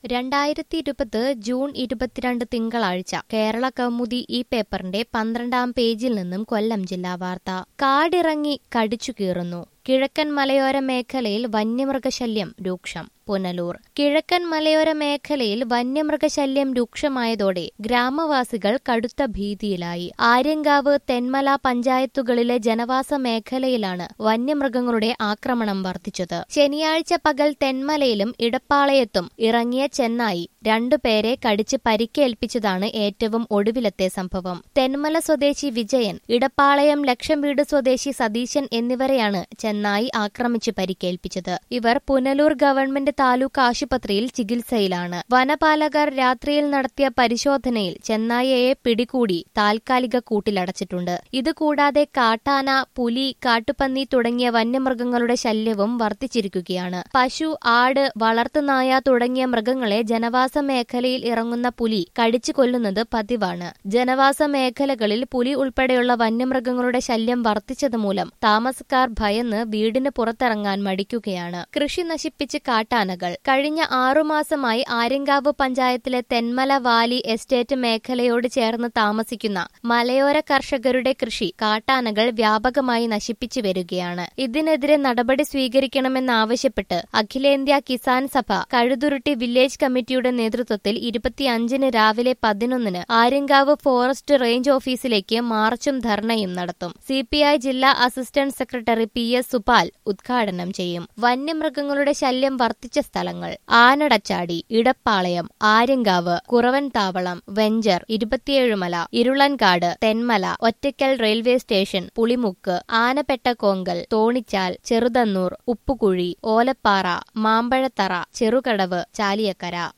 രണ്ടായിരത്തി ഇരുപത് ജൂൺ ഇരുപത്തിരണ്ട് തിങ്കളാഴ്ച കേരള കൗമുദി ഈ പേപ്പറിന്റെ പന്ത്രണ്ടാം പേജിൽ നിന്നും കൊല്ലം ജില്ലാ വാർത്ത കാടിറങ്ങി കടിച്ചു കീറുന്നു കിഴക്കൻ മലയോര മേഖലയിൽ വന്യമൃഗശല്യം രൂക്ഷം പുനലൂർ കിഴക്കൻ മലയോര മേഖലയിൽ വന്യമൃഗശല്യം രൂക്ഷമായതോടെ ഗ്രാമവാസികൾ കടുത്ത ഭീതിയിലായി ആര്യങ്കാവ് തെന്മല പഞ്ചായത്തുകളിലെ ജനവാസ മേഖലയിലാണ് വന്യമൃഗങ്ങളുടെ ആക്രമണം വർദ്ധിച്ചത് ശനിയാഴ്ച പകൽ തെന്മലയിലും ഇടപ്പാളയത്തും ഇറങ്ങിയ ചെന്നായി രണ്ടുപേരെ കടിച്ച് പരിക്കേൽപ്പിച്ചതാണ് ഏറ്റവും ഒടുവിലത്തെ സംഭവം തെന്മല സ്വദേശി വിജയൻ ഇടപ്പാളയം ലക്ഷം വീട് സ്വദേശി സതീശൻ എന്നിവരെയാണ് ചെന്നായി ആക്രമിച്ച് പരിക്കേൽപ്പിച്ചത് ഇവർ പുനലൂർ ഗവൺമെന്റ് താലൂക്ക് ആശുപത്രിയിൽ ചികിത്സയിലാണ് വനപാലകർ രാത്രിയിൽ നടത്തിയ പരിശോധനയിൽ ചെന്നായയെ പിടികൂടി താൽക്കാലിക കൂട്ടിലടച്ചിട്ടുണ്ട് ഇതുകൂടാതെ കാട്ടാന പുലി കാട്ടുപന്നി തുടങ്ങിയ വന്യമൃഗങ്ങളുടെ ശല്യവും വർദ്ധിച്ചിരിക്കുകയാണ് പശു ആട് വളർത്തുനായ തുടങ്ങിയ മൃഗങ്ങളെ ജനവാസ മേഖലയിൽ ഇറങ്ങുന്ന പുലി കടിച്ചു കൊല്ലുന്നത് പതിവാണ് ജനവാസ മേഖലകളിൽ പുലി ഉൾപ്പെടെയുള്ള വന്യമൃഗങ്ങളുടെ ശല്യം വർദ്ധിച്ചത് മൂലം താമസക്കാർ ഭയന്ന് വീടിന് പുറത്തിറങ്ങാൻ മടിക്കുകയാണ് കൃഷി നശിപ്പിച്ച് കാട്ടാനകൾ കഴിഞ്ഞ ആറുമാസമായി ആര്യങ്കാവ് പഞ്ചായത്തിലെ തെന്മല വാലി എസ്റ്റേറ്റ് മേഖലയോട് ചേർന്ന് താമസിക്കുന്ന മലയോര കർഷകരുടെ കൃഷി കാട്ടാനകൾ വ്യാപകമായി നശിപ്പിച്ചു വരികയാണ് ഇതിനെതിരെ നടപടി സ്വീകരിക്കണമെന്നാവശ്യപ്പെട്ട് അഖിലേന്ത്യാ കിസാൻ സഭ കഴുതുരുട്ടി വില്ലേജ് കമ്മിറ്റിയുടെ നേതൃത്വത്തിൽ ഇരുപത്തിയഞ്ചിന് രാവിലെ പതിനൊന്നിന് ആര്യങ്കാവ് ഫോറസ്റ്റ് റേഞ്ച് ഓഫീസിലേക്ക് മാർച്ചും ധർണയും നടത്തും സിപിഐ ജില്ലാ assistant secretary P S Supal ഉദ്ഘാടനം ചെയ്യും വന്യമൃഗങ്ങളുടെ ശല്യം വർദ്ധിച്ച സ്ഥലങ്ങൾ ആനടച്ചാടി ഇടപ്പാളയം ആര്യങ്കാവ് കുറവൻ താവളം വെഞ്ചർ ഇരുപത്തിയേഴുമല ഇരുളൻകാട് തെന്മല ഒറ്റയ്ക്കൽ റെയിൽവേ സ്റ്റേഷൻ പുളിമുക്ക് ആനപ്പെട്ടക്കോങ്കൽ തോണിച്ചാൽ ചെറുതന്നൂർ ഉപ്പുകുഴി ഓലപ്പാറ മാമ്പഴത്തറ ചെറുകടവ് ചാലിയക്കര